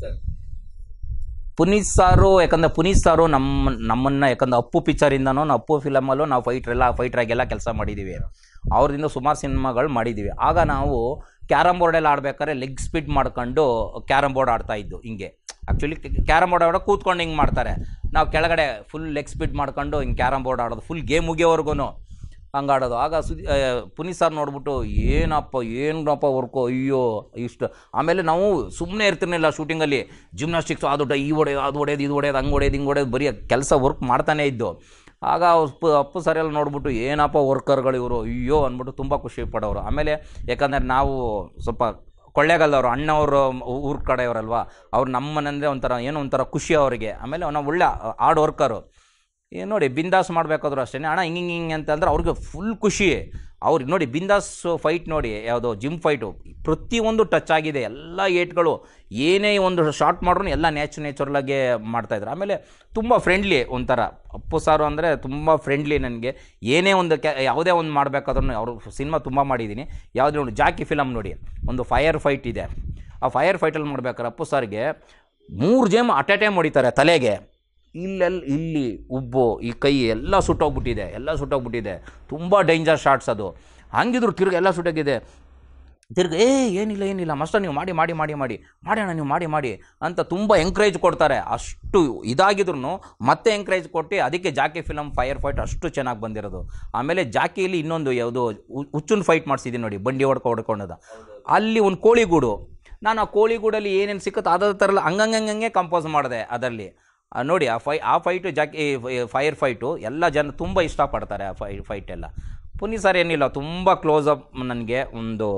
sir Puneeth ಸಾರು ಯಾಕಂದ್ರೆ ಪುನೀತ್ ಸಾರು ನಮ್ಮ ನಮ್ಮನ್ನ ಯಾಕಂದ್ರೆ ಅಪ್ಪು ಪಿಕ್ಚರಿಂದನೂ ನಾವು ಅಪ್ಪು ಫಿಲಮಲ್ಲೂ ನಾವು ಫೈಟ್ರೆಲ್ಲ ಫೈಟ್ರಾಗೆಲ್ಲ ಕೆಲಸ ಮಾಡಿದ್ದೀವಿ ಅವ್ರದಿಂದ ಸುಮಾರು ಸಿನಿಮಾಗಳು ಮಾಡಿದ್ದೀವಿ ಆಗ ನಾವು ಕ್ಯಾರಮ್ ಬೋರ್ಡೆಲ್ಲ ಆಡ್ಬೇಕಾದ್ರೆ ಲೆಗ್ ಸ್ಪೀಡ್ ಮಾಡ್ಕೊಂಡು ಕ್ಯಾರಮ್ ಬೋರ್ಡ್ ಆಡ್ತಾ ಇದ್ದು ಹಿಂಗೆ ಆ್ಯಕ್ಚುಲಿ ಕ್ಯಾರಮ್ ಬೋರ್ಡ್ ಆಡೋ ಕೂತ್ಕೊಂಡು ಹಿಂಗೆ ಮಾಡ್ತಾರೆ ನಾವು ಕೆಳಗಡೆ ಫುಲ್ ಲೆಗ್ ಸ್ಪೀಡ್ ಮಾಡ್ಕೊಂಡು ಹಿಂಗೆ ಕ್ಯಾರಮ್ ಬೋರ್ಡ್ ಆಡೋದು ಫುಲ್ ಗೇಮ್ ಮುಗಿಯೋವರೆಗೂ ಹಂಗೆ ಆಡೋದು ಆಗ ಸುದಿ ಆ, ಪುನೀತ್ ಸರ್ ನೋಡ್ಬಿಟ್ಟು ಏನಪ್ಪ ಏನಪ್ಪ ವರ್ಕು ಅಯ್ಯೋ ಇಷ್ಟು ಆಮೇಲೆ ನಾವು ಸುಮ್ಮನೆ ಇರ್ತಿರ್ಲಿಲ್ಲ ಶೂಟಿಂಗಲ್ಲಿ ಜಿಮ್ನಾಸ್ಟಿಕ್ಸ್ ಅದು ಡ- ಈ ಹೊಡೆಯೋದು ಅದು ಹೊಡೆಯೋದು ಇದು ಹೊಡೆಯೋದು ಹಂಗೆ ಹೊಡೆಯೋದು ಹಿಂಗೆ ಹೊಡೆಯೋದು ಬರೀ ಕೆಲಸ ವರ್ಕ್ ಮಾಡ್ತಾನೇ ಇದ್ದು ಆಗ ಅಪ್ಪು ಅಪ್ಪು ಸರ್ ಎಲ್ಲ ನೋಡ್ಬಿಟ್ಟು ಏನಪ್ಪ ವರ್ಕರ್ಗಳು ಇವರು ಅಯ್ಯೋ ಅಂದ್ಬಿಟ್ಟು ತುಂಬ ಖುಷಿ ಪಡೋರು ಆಮೇಲೆ ಯಾಕಂದರೆ ನಾವು ಸ್ವಲ್ಪ ಕೊಳ್ಳೇಗಾಲದವರು ಅಣ್ಣವರು ಊರ ಕಡೆಯವರಲ್ವಾ ಅವ್ರು ನಮ್ಮ ಮನೆಂದರೆ ಒಂಥರ ಏನೋ ಒಂಥರ ಖುಷಿ ಅವರಿಗೆ ಆಮೇಲೆ ನಾವು ಒಳ್ಳೆ ಹಾರ್ಡ್ ವರ್ಕರು ಏನು ನೋಡಿ ಬಿಂದಾಸ್ ಮಾಡಬೇಕಾದ್ರೂ ಅಷ್ಟೇ ಅಣ್ಣ ಹಿಂಗೆ ಹಿಂಗೆ ಹಿಂಗೆ ಅಂತಂದ್ರೆ ಅವ್ರಿಗೆ ಫುಲ್ ಖುಷಿ ಅವ್ರಿಗೆ ನೋಡಿ ಬಿಂದಾಸ್ ಫೈಟ್ ನೋಡಿ ಯಾವುದೋ ಜಿಮ್ ಫೈಟು ಪ್ರತಿಯೊಂದು ಟಚ್ ಆಗಿದೆ ಎಲ್ಲ ಏಟ್ಗಳು ಏನೇ ಒಂದು ಶಾರ್ಟ್ ಮಾಡ್ರೂ ಎಲ್ಲ ನ್ಯಾಚು ನ್ಯಾಚುರಲಾಗೆ ಮಾಡ್ತಾಯಿದ್ರು ಆಮೇಲೆ ತುಂಬ ಫ್ರೆಂಡ್ಲಿ ಒಂಥರ ಅಪ್ಪು ಸಾರು ಅಂದರೆ ತುಂಬ ಫ್ರೆಂಡ್ಲಿ ನನಗೆ ಏನೇ ಒಂದು ಕೆ ಯಾವುದೇ ಒಂದು ಮಾಡಬೇಕಾದ್ರೂ ಅವರು ಸಿನಿಮಾ ತುಂಬ ಮಾಡಿದ್ದೀನಿ ಯಾವುದೇ ಒಂದು ಜಾಕಿ ಫಿಲಮ್ ನೋಡಿ ಒಂದು ಫೈರ್ ಫೈಟ್ ಇದೆ ಆ ಫೈರ್ ಫೈಟಲ್ಲಿ ಮಾಡ್ಬೇಕಾದ್ರೆ ಅಪ್ಪು ಸಾರಿಗೆ ಮೂರು ಜೇಮ್ ಅಟ್ ಎ ಟೈಮ್ ಹೊಡಿತಾರೆ ತಲೆಗೆ ಇಲ್ಲೆಲ್ಲ ಇಲ್ಲಿ ಉಬ್ಬು ಈ ಕೈ ಎಲ್ಲ ಸುಟ್ಟೋಗ್ಬಿಟ್ಟಿದೆ ಎಲ್ಲ ಸುಟ್ಟೋಗ್ಬಿಟ್ಟಿದೆ ತುಂಬ ಡೇಂಜರ್ ಶಾರ್ಟ್ಸ್ ಅದು ಹಂಗಿದ್ರು ತಿರ್ಗ ಎಲ್ಲ ಸುಟ್ಟೋಗಿದೆ ತಿರ್ಗ ಏ ಏನಿಲ್ಲ ಏನಿಲ್ಲ ಮಸ್ತ ನೀವು ಮಾಡಿ ಮಾಡಿ ಮಾಡಿ ಮಾಡಿ ಮಾಡೋಣ ನೀವು ಮಾಡಿ ಮಾಡಿ ಅಂತ ತುಂಬ ಎಂಕರೇಜ್ ಕೊಡ್ತಾರೆ ಅಷ್ಟು ಇದಾಗಿದ್ರು ಮತ್ತೆ ಎಂಕರೇಜ್ ಕೊಟ್ಟು ಅದಕ್ಕೆ ಜಾಕಿ ಫಿಲಮ್ ಫೈರ್ ಫೈಟ್ ಅಷ್ಟು ಚೆನ್ನಾಗಿ ಬಂದಿರೋದು ಆಮೇಲೆ ಜಾಕಿಯಲ್ಲಿ ಇನ್ನೊಂದು ಯಾವುದು ಹುಚ್ಚುನ್ ಫೈಟ್ ಮಾಡಿಸಿದ್ದೀನಿ ನೋಡಿ ಬಂಡಿ ಹೊಡ್ಕೊ ಹೊಡ್ಕೊಂಡದ ಅಲ್ಲಿ ಒಂದು ಕೋಳಿಗೂಡು ನಾನು ಆ ಕೋಳಿಗೂಡಲ್ಲಿ ಏನೇನು ಸಿಕ್ಕುತ್ತೋ ಅದೇ ಥರ ಎಲ್ಲ ಹಂಗಂಗಂಗೆ ಕಂಪೋಸ್ ಮಾಡಿದೆ ಅದರಲ್ಲಿ ಆ, ನೋಡಿ ಆ ಫೈ ಆ ಫೈಟು ಜಾಕಿ ಫೈರ್ ಫೈಟು ಎಲ್ಲ ಜನ ತುಂಬ ಇಷ್ಟಪಡ್ತಾರೆ ಆ ಫೈ ಫೈಟ್ ಎಲ್ಲ ಪುನೀತ್ ಸರ್ ಏನಿಲ್ಲ ತುಂಬ ಕ್ಲೋಸ್ ಅಪ್ ನನಗೆ ಒಂದು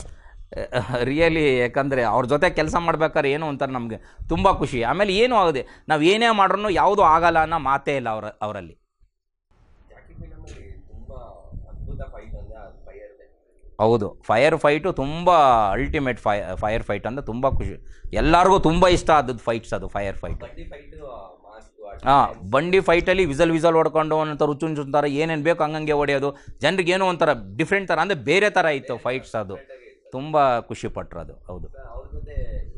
ರಿಯಲಿ ಯಾಕಂದರೆ ಅವ್ರ ಜೊತೆ ಕೆಲಸ ಮಾಡ್ಬೇಕಾದ್ರೆ ಏನೋ ಒಂಥರ ನಮಗೆ ತುಂಬ ಖುಷಿ ಆಮೇಲೆ ಏನೂ ಆಗಿದೆ ನಾವು ಏನೇ ಮಾಡ್ರೂ ಯಾವುದೂ ಆಗಲ್ಲ ಅನ್ನೋ ಮಾತೇ ಇಲ್ಲ ಅವರ ಅವರಲ್ಲಿ ಜಾಕಿ ಫಿಲಮ್ ಅಲ್ಲಿ ತುಂಬಾ ಅದ್ಭುತ ಫೈಟ್ ಅಂದ್ರೆ ಅದು ಫೈರ್ ಹೌದು ಫೈರ್ ಫೈಟು ತುಂಬ ಅಲ್ಟಿಮೇಟ್ ಫೈ ಫೈರ್ ಫೈಟ್ ಅಂದರೆ ತುಂಬ ಖುಷಿ ಎಲ್ಲರಿಗೂ ತುಂಬ ಇಷ್ಟ ಆದದ್ದು ಫೈಟ್ಸ್ ಅದು ಫೈರ್ ಫೈಟ್ ಬಂಡಿ ಫೈಟ್ ಮಾಸ್ಕ್ ಹಾಂ ಬಂಡಿ ಫೈಟಲ್ಲಿ ವಿಸಲ್ ವಿಸಲ್ ಹೊಡ್ಕೊಂಡು ಒಂಥರ ಹುಚ್ಚು ಹುಚ್ಚು ಥರ ಏನೇನು ಬೇಕು ಹಂಗಂಗೆ ಹೊಡೆಯೋದು ಜನರಿಗೆ ಏನೋ ಒಂಥರ ಡಿಫ್ರೆಂಟ್ ಥರ ಅಂದರೆ ಬೇರೆ ಥರ ಇತ್ತು ಫೈಟ್ಸ್ ಅದು ತುಂಬ ಖುಷಿ ಪಟ್ರು ಅದು ಹೌದು ಅವ್ರ ಜೊತೆ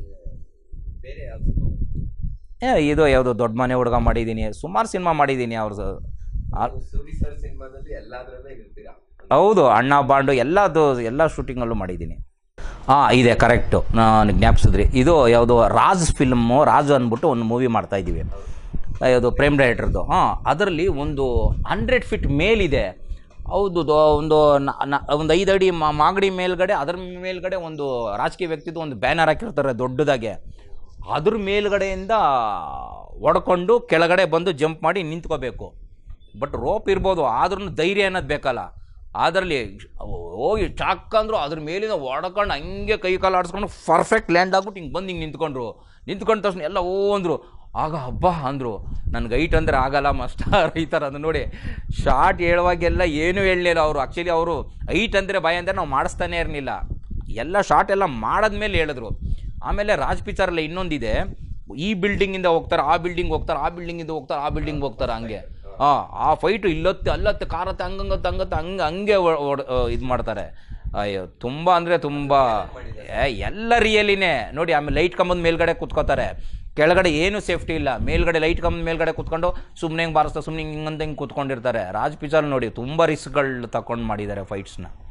ಬೇರೆ ಯಾವ್ದು ಏ ಇದು ಯಾವುದು ದೊಡ್ಡ ಮನೆ ಹುಡುಗ ಮಾಡಿದ್ದೀನಿ ಸುಮಾರು ಸಿನಿಮಾ ಮಾಡಿದ್ದೀನಿ ಅವ್ರ ಸೂರಿ ಸರ್ ಸಿನಿಮಾದಲ್ಲಿ ಎಲ್ಲಾದ್ರಲ್ಲೇ ಇರ್ತೀರಾ ಹೌದು ಅಣ್ಣ ಬಾಂಡು ಎಲ್ಲದು ಎಲ್ಲ ಶೂಟಿಂಗಲ್ಲೂ ಮಾಡಿದ್ದೀನಿ ಹಾಂ ಇದೆ ಕರೆಕ್ಟು ನಾನು ಜ್ಞಾಪಿಸಿದ್ರಿ ಇದು ಯಾವುದು ರಾಜ್ ಫಿಲ್ಮು ರಾಜು ಅಂದ್ಬಿಟ್ಟು ಒಂದು ಮೂವಿ ಮಾಡ್ತಾ ಇದ್ದೀವಿ ಯಾವುದು ಪ್ರೇಮ್ ಡೈರೆಕ್ಟರ್ದು ಹಾಂ ಅದರಲ್ಲಿ ಒಂದು ಹಂಡ್ರೆಡ್ ಫೀಟ್ ಮೇಲಿದೆ ಹೌದು ದೊ- ಒಂದು ನ- ನ- ಒಂದು ಐದು ಅಡಿ ಮಾ- ಮಾಗಡಿ ಮೇಲ್ಗಡೆ ಅದ್ರ ಮೇಲ್ಗಡೆ ಒಂದು ರಾಜಕೀಯ ವ್ಯಕ್ತಿದು ಒಂದು ಬ್ಯಾನರ್ ಹಾಕಿರ್ತಾರೆ ದೊಡ್ಡದಾಗೆ ಅದ್ರ ಮೇಲ್ಗಡೆಯಿಂದ ಹೊಡ್ಕೊಂಡು ಕೆಳಗಡೆ ಬಂದು ಜಂಪ್ ಮಾಡಿ ನಿಂತ್ಕೋಬೇಕು ಬಟ್ ರೋಪ್ ಇರ್ಬೋದು ಆದ್ರೂ ಧೈರ್ಯ ಅನ್ನೋದು ಬೇಕಲ್ಲ ಅದರಲ್ಲಿ ಹೋಗಿ ಚಾಕ್ ಅಂದ್ರು ಅದ್ರ ಮೇಲಿಂದ ಹೊಡ್ಕೊಂಡು ಹಂಗೆ ಕೈ ಕಾಲು ಆಡಿಸ್ಕೊಂಡು ಪರ್ಫೆಕ್ಟ್ ಲ್ಯಾಂಡ್ ಆಗ್ಬಿಟ್ಟು ಹಿಂಗೆ ಬಂದು ಹಿಂಗೆ ನಿಂತ್ಕೊಂಡ್ರು ನಿಂತ್ಕೊಂಡ ತಕ್ಷಣ ಎಲ್ಲ ಓ ಅಂದರು ಆಗ ಹಬ್ಬ ಅಂದರು ನನಗೆ ಐಟ್ ಅಂದರೆ ಆಗಲ್ಲ ಮಸ್ಟಾರ್ ಈ ಥರ ಅದು ನೋಡಿ ಶಾರ್ಟ್ ಹೇಳುವಾಗೆಲ್ಲ ಏನೂ ಹೇಳಲಿಲ್ಲ ಅವರು ಆ್ಯಕ್ಚುಲಿ ಅವರು ಐಟ್ ಅಂದರೆ ಭಯ ಅಂದರೆ ನಾವು ಮಾಡಿಸ್ತಾನೆ ಇರಲಿಲ್ಲ ಎಲ್ಲ ಶಾರ್ಟ್ ಎಲ್ಲ ಮಾಡಾದ್ಮೇಲೆ ಹೇಳಿದ್ರು ಆಮೇಲೆ ರಾಜ್ ಪಿಕ್ಚರಲ್ಲಿ ಇನ್ನೊಂದಿದೆ ಈ ಬಿಲ್ಡಿಂಗಿಂದ ಹೋಗ್ತಾರೆ ಆ ಬಿಲ್ಡಿಂಗ್ ಹೋಗ್ತಾರೆ ಆ ಬಿಲ್ಡಿಂಗಿಂದ ಹೋಗ್ತಾರೆ ಆ ಬಿಲ್ಡಿಂಗ್ ಹೋಗ್ತಾರೆ ಹಂಗೆ ಹಾಂ ಆ ಫೈಟು ಇಲ್ಲತ್ತೆ ಅಲ್ಲತ್ತೆ ಕಾರತ್ತೆ ಹಂಗಂಗತ್ತೆ ಹಂಗತ್ತೆ ಹಂಗೆ ಹಂಗೆ ಇದು ಮಾಡ್ತಾರೆ ಅಯ್ಯೋ ತುಂಬ ಅಂದರೆ ತುಂಬ ಏ, ಎಲ್ಲ ರಿಯಲಿನೇ ನೋಡಿ ಆಮೇಲೆ ಲೈಟ್ ಕಂಬದ ಮೇಲ್ಗಡೆ ಕುತ್ಕೋತಾರೆ ಕೆಳಗಡೆ ಏನು ಸೇಫ್ಟಿ ಇಲ್ಲ ಮೇಲ್ಗಡೆ ಲೈಟ್ ಕಂಬದ ಮೇಲ್ಗಡೆ ಕುತ್ಕೊಂಡು ಸುಮ್ಮನೆ ಹಿಂಗೆ ಬಾರಿಸ್ತಾ ಸುಮ್ಮನೆ ಹಿಂಗಂತ ಹಿಂಗೆ ಕುತ್ಕೊಂಡಿರ್ತಾರೆ ರಾಜ್ ಪಿಕ್ಚರ್ ನೋಡಿ ತುಂಬ ರಿಸ್ಕ್ಗಳು ತಗೊಂಡು ಮಾಡಿದ್ದಾರೆ ಫೈಟ್ಸ್ನ